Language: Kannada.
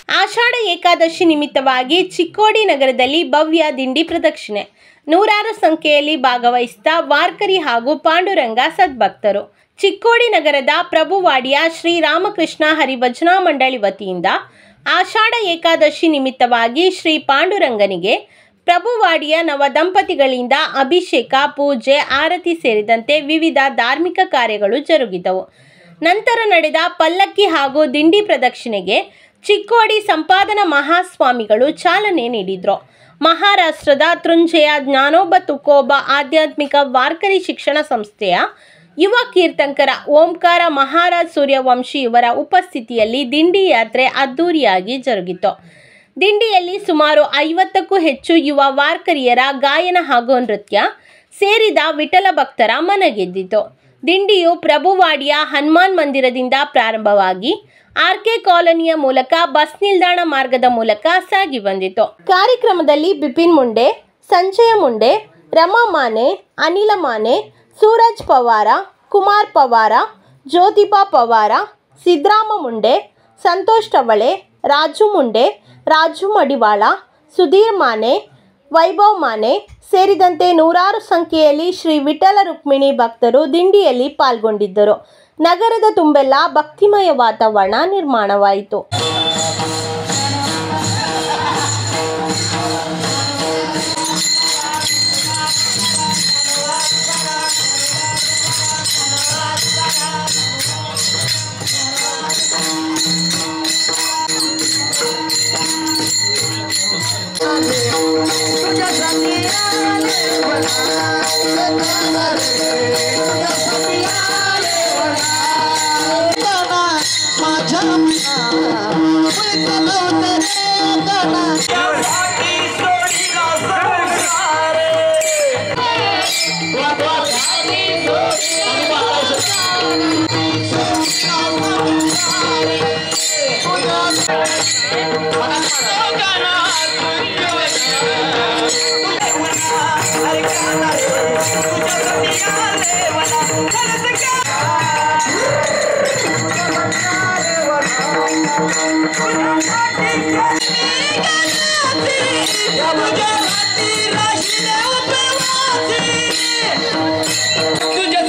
ಆಷಾಢ ಏಕಾದಶಿ ನಿಮಿತ್ತವಾಗಿ ಚಿಕ್ಕೋಡಿ ನಗರದಲ್ಲಿ ಭವ್ಯ ದಿಂಡಿ ಪ್ರದಕ್ಷಿಣೆ ನೂರಾರು ಸಂಖ್ಯೆಯಲ್ಲಿ ಭಾಗವಹಿಸಿದ ವಾರ್ಕರಿ ಹಾಗೂ ಪಾಂಡುರಂಗ ಸದ್ಭಕ್ತರು ಚಿಕ್ಕೋಡಿ ನಗರದ ಪ್ರಭುವಾಡಿಯ ಶ್ರೀ ರಾಮಕೃಷ್ಣ ಹರಿಭಜನಾ ಮಂಡಳಿ ವತಿಯಿಂದ ಆಷಾಢ ಏಕಾದಶಿ ನಿಮಿತ್ತವಾಗಿ ಶ್ರೀ ಪಾಂಡುರಂಗನಿಗೆ ಪ್ರಭುವಾಡಿಯ ನವ ದಂಪತಿಗಳಿಂದ ಅಭಿಷೇಕ ಪೂಜೆ ಆರತಿ ಸೇರಿದಂತೆ ವಿವಿಧ ಧಾರ್ಮಿಕ ಕಾರ್ಯಗಳು ಜರುಗಿದವು ನಂತರ ನಡೆದ ಪಲ್ಲಕ್ಕಿ ಹಾಗೂ ದಿಂಡಿ ಪ್ರದಕ್ಷಿಣೆಗೆ ಚಿಕ್ಕೋಡಿ ಸಂಪಾದನ ಮಹಾಸ್ವಾಮಿಗಳು ಚಾಲನೆ ನೀಡಿದರು ಮಹಾರಾಷ್ಟ್ರದ ತೃಂಜೆಯ ಜ್ಞಾನೋಬ ತುಕೋಬ ಆಧ್ಯಾತ್ಮಿಕ ವಾರ್ಕರಿ ಶಿಕ್ಷಣ ಸಂಸ್ಥೆಯ ಯುವ ಕೀರ್ತಂಕರ ಓಂಕಾರ ಮಹಾರಾಜ್ ಸೂರ್ಯವಂಶಿ ಇವರ ಉಪಸ್ಥಿತಿಯಲ್ಲಿ ದಿಂಡಿ ಯಾತ್ರೆ ಅದ್ದೂರಿಯಾಗಿ ಜರುಗಿತು ದಿಂಡಿಯಲ್ಲಿ ಸುಮಾರು ಐವತ್ತಕ್ಕೂ ಹೆಚ್ಚು ಯುವ ವಾರ್ಕರಿಯರ ಗಾಯನ ಹಾಗೂ ನೃತ್ಯ ಸೇರಿದ ವಿಠಲ ಭಕ್ತರ ಮನಗೆದ್ದಿತು ದಿಂಡಿಯು ಪ್ರಭುವಾಡಿಯ ಹನುಮಾನ್ ಮಂದಿರದಿಂದ ಪ್ರಾರಂಭವಾಗಿ ಆರ್ ಕೆ ಕಾಲೋನಿಯ ಮೂಲಕ ಬಸ್ ನಿಲ್ದಾಣ ಮಾರ್ಗದ ಮೂಲಕ ಸಾಗಿ ಬಂದಿತು ಕಾರ್ಯಕ್ರಮದಲ್ಲಿ ಬಿಪಿನ್ ಮುಂಡೆ ಸಂಜಯ ಮುಂಡೆ ರಮಾ ಮಾನೆ ಅನಿಲ ಮಾನೆ ಸೂರಜ್ ಪವಾರ ಕುಮಾರ್ ಪವಾರ ಜ್ಯೋತಿಬಾ ಪವಾರ ಸಿದ್ರಾಮ ಮುಂಡೆ ಸಂತೋಷ್ ಟವಳೆ ರಾಜು ಮುಂಡೆ ರಾಜು ಮಡಿವಾಳ ಸುಧೀರ್ ಮಾನೆ ವೈಭವ್ ಮಾನೆ ಸೇರಿದಂತೆ ನೂರಾರು ಸಂಖ್ಯೆಯಲ್ಲಿ ಶ್ರೀ ವಿಠಲ ರುಕ್ಮಿಣಿ ಭಕ್ತರು ದಿಂಡಿಯಲ್ಲಿ ಪಾಲ್ಗೊಂಡಿದ್ದರು ನಗರದ ತುಂಬೆಲ್ಲ ಭಕ್ತಿಮಯ ವಾತಾವರಣ ನಿರ್ಮಾಣವಾಯಿತು तुझ्या